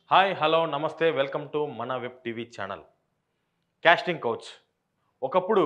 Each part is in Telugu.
హాయ్ హలో నమస్తే వెల్కమ్ టు మన web TV channel casting couch ఒకప్పుడు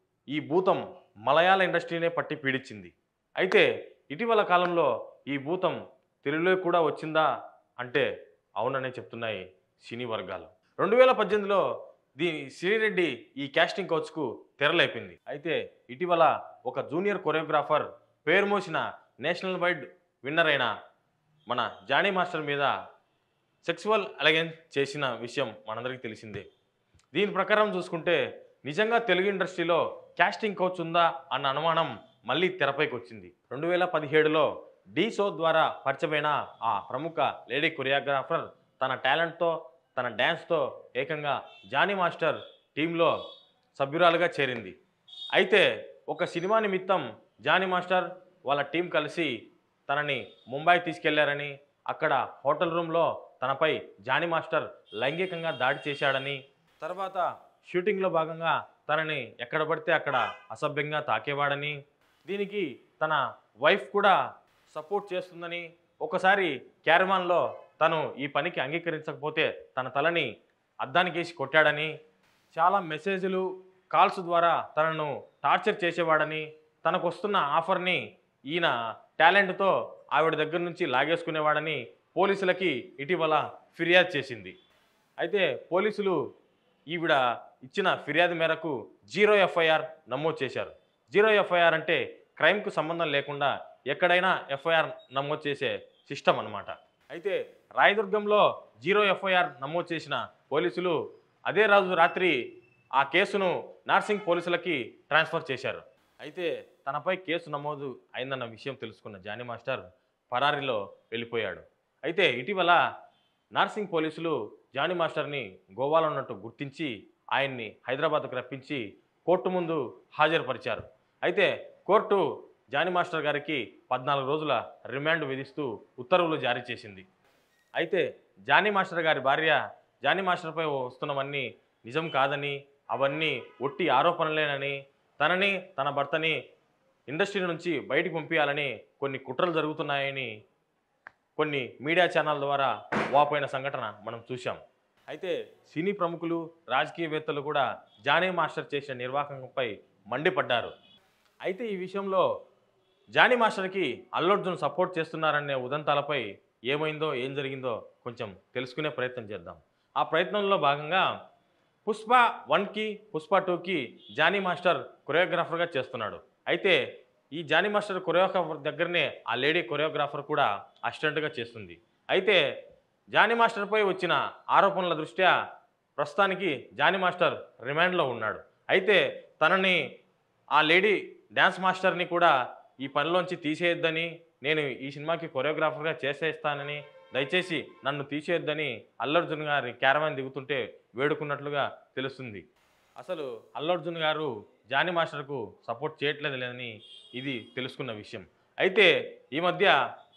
ఈ భూతం మలయాళ ఇండస్ట్రీనే పట్టి పీడించింది అయితే ఇటీవల కాలంలో ఈ భూతం తెలుగులో కూడా వచ్చిందా అంటే అవుననే చెప్తున్నాయి సినీ వర్గాలు రెండు వేల పద్దెనిమిదిలో దీని శ్రీరెడ్డి ఈ కాస్టింగ్ కౌచ్కు తెరలేపింది అయితే ఇటీవల ఒక జూనియర్ కొరియోగ్రాఫర్ పేరు మోసిన నేషనల్ వైడ్ విన్నర్ అయిన మన జానీ మాస్టర్ మీద సెక్సువల్ అలగెన్స్ చేసిన విషయం మనందరికీ తెలిసిందే దీని ప్రకారం చూసుకుంటే నిజంగా తెలుగు ఇండస్ట్రీలో కాస్టింగ్ కోచ్ ఉందా అన్న అనుమానం మళ్ళీ తెరపైకి వచ్చింది రెండు వేల పదిహేడులో డీ షో ద్వారా పరిచయమైన ఆ ప్రముఖ లేడీ కొరియోగ్రాఫర్ తన టాలెంట్తో తన డ్యాన్స్తో ఏకంగా జానీ మాస్టర్ టీంలో సభ్యురాలుగా చేరింది అయితే ఒక సినిమా నిమిత్తం జానీ మాస్టర్ వాళ్ళ టీం కలిసి తనని ముంబై తీసుకెళ్లారని అక్కడ హోటల్ రూమ్లో తనపై జానీ మాస్టర్ లైంగికంగా దాడి చేశాడని తర్వాత షూటింగ్లో భాగంగా తనని ఎక్కడ పడితే అక్కడ అసభ్యంగా తాకేవాడని దీనికి తన వైఫ్ కూడా సపోర్ట్ చేస్తుందని ఒకసారి క్యారమాన్లో తను ఈ పనికి అంగీకరించకపోతే తన తలని అద్దానికేసి కొట్టాడని చాలా మెసేజ్లు కాల్స్ ద్వారా తనను టార్చర్ చేసేవాడని తనకు వస్తున్న ఆఫర్ని ఈయన టాలెంట్తో ఆవిడ దగ్గర నుంచి లాగేసుకునేవాడని పోలీసులకి ఇటీవల ఫిర్యాదు చేసింది అయితే పోలీసులు ఈవిడ ఇచ్చిన ఫిర్యాదు మేరకు జీరో ఎఫ్ఐఆర్ నమోదు చేశారు జీరో ఎఫ్ఐఆర్ అంటే క్రైమ్కు సంబంధం లేకుండా ఎక్కడైనా ఎఫ్ఐఆర్ నమోదు చేసే సిస్టమ్ అన్నమాట అయితే రాయదుర్గంలో జీరో ఎఫ్ఐఆర్ నమోదు చేసిన పోలీసులు అదే రోజు రాత్రి ఆ కేసును నార్సింగ్ పోలీసులకి ట్రాన్స్ఫర్ చేశారు అయితే తనపై కేసు నమోదు అయిందన్న విషయం తెలుసుకున్న జానీ మాస్టర్ పరారీలో వెళ్ళిపోయాడు అయితే ఇటీవల నార్సింగ్ పోలీసులు జానీ మాస్టర్ని గోవాలో ఉన్నట్టు గుర్తించి ఆయన్ని హైదరాబాద్కు రప్పించి కోర్టు ముందు హాజరుపరిచారు అయితే కోర్టు జానీ మాస్టర్ గారికి పద్నాలుగు రోజుల రిమాండ్ విధిస్తూ ఉత్తర్వులు జారీ చేసింది అయితే జానీ మాస్టర్ గారి భార్య జానీ మాస్టర్పై వస్తున్నవన్నీ నిజం కాదని అవన్నీ ఒట్టి ఆరోపణలేనని తనని తన భర్తని ఇండస్ట్రీ నుంచి బయటికి పంపించాలని కొన్ని కుట్రలు జరుగుతున్నాయని కొన్ని మీడియా ఛానల్ ద్వారా వాపోయిన సంఘటన మనం చూశాం అయితే సినీ ప్రముఖులు రాజకీయవేత్తలు కూడా జానీ మాస్టర్ చేసిన నిర్వాహకంపై మండిపడ్డారు అయితే ఈ విషయంలో జానీ మాస్టర్కి అల్లర్జున్ సపోర్ట్ చేస్తున్నారనే ఉదంతాలపై ఏమైందో ఏం జరిగిందో కొంచెం తెలుసుకునే ప్రయత్నం చేద్దాం ఆ ప్రయత్నంలో భాగంగా పుష్ప వన్కి పుష్ప టూకి జానీ మాస్టర్ కొరియోగ్రాఫర్గా చేస్తున్నాడు అయితే ఈ జానీ మాస్టర్ కొరియోగ్రాఫర్ దగ్గరనే ఆ లేడీ కొరియోగ్రాఫర్ కూడా అసిస్టెంట్గా చేస్తుంది అయితే జానీ మాస్టర్పై వచ్చిన ఆరోపణల దృష్ట్యా ప్రస్తుతానికి జానీ మాస్టర్ రిమాండ్లో ఉన్నాడు అయితే తనని ఆ లేడీ డ్యాన్స్ మాస్టర్ని కూడా ఈ పనిలోంచి తీసేయొద్దని నేను ఈ సినిమాకి కొరియోగ్రాఫర్గా చేసేస్తానని దయచేసి నన్ను తీసేయొద్దని అల్లర్జున్ గారి క్యారవాన్ దిగుతుంటే వేడుకున్నట్లుగా తెలుస్తుంది అసలు అల్లర్జున్ గారు జానీ మాస్టర్కు సపోర్ట్ చేయట్లేదు లేదని ఇది తెలుసుకున్న విషయం అయితే ఈ మధ్య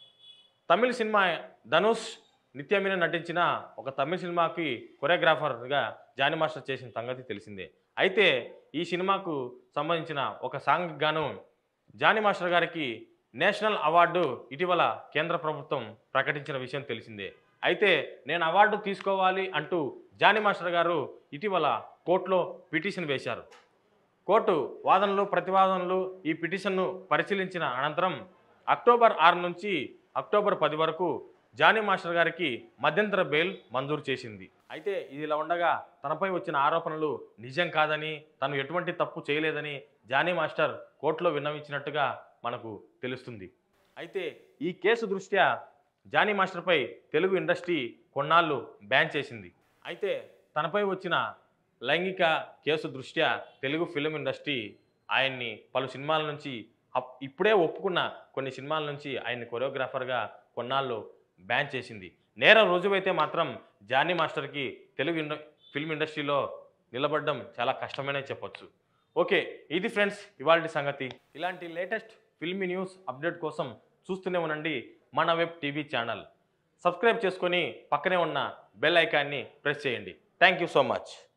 తమిళ సినిమా ధనుష్ నిత్యమీన నటించిన ఒక తమిళ సినిమాకి కొరియోగ్రాఫర్గా జానీ మాస్టర్ చేసిన సంగతి తెలిసిందే అయితే ఈ సినిమాకు సంబంధించిన ఒక సాంగ్ గాను జానీ మాస్టర్ గారికి నేషనల్ అవార్డు ఇటీవల కేంద్ర ప్రభుత్వం ప్రకటించిన విషయం తెలిసిందే అయితే నేను అవార్డు తీసుకోవాలి అంటూ జానీ మాస్టర్ గారు ఇటీవల కోర్టులో పిటిషన్ వేశారు కోర్టు వాదనలు ప్రతివాదనలు ఈ పిటిషన్ను పరిశీలించిన అనంతరం అక్టోబర్ ఆరు నుంచి అక్టోబర్ పది వరకు జానీ మాస్టర్ గారికి మధ్యంతర బెయిల్ మంజూరు చేసింది అయితే ఇది ఇలా ఉండగా తనపై వచ్చిన ఆరోపణలు నిజం కాదని తను ఎటువంటి తప్పు చేయలేదని జానీ మాస్టర్ కోర్టులో విన్నవించినట్టుగా మనకు తెలుస్తుంది అయితే ఈ కేసు దృష్ట్యా జానీ మాస్టర్పై తెలుగు ఇండస్ట్రీ కొన్నాళ్ళు బ్యాన్ చేసింది అయితే తనపై వచ్చిన లైంగిక కేసు దృష్ట్యా తెలుగు ఫిలిం ఇండస్ట్రీ ఆయన్ని పలు సినిమాల నుంచి అప్- ఇప్పుడే ఒప్పుకున్న కొన్ని సినిమాల నుంచి ఆయన్ని కొరియోగ్రాఫర్గా కొన్నాళ్ళు బ్యాన్ చేసింది నేరం రుజువైతే మాత్రం జానీ మాస్టర్కి తెలుగు ఇండ ఫిల్మ్ ఇండస్ట్రీలో నిలబడడం చాలా కష్టమనే చెప్పొచ్చు ఓకే ఇది ఫ్రెండ్స్ ఇవాళ సంగతి ఇలాంటి లేటెస్ట్ ఫిల్మీ న్యూస్ అప్డేట్ కోసం చూస్తూనే ఉండండి మన వెబ్ టీవీ ఛానల్ సబ్స్క్రైబ్ చేసుకొని పక్కనే ఉన్న బెల్ ఐకాన్ని ప్రెస్ చేయండి థ్యాంక్ యూ సో మచ్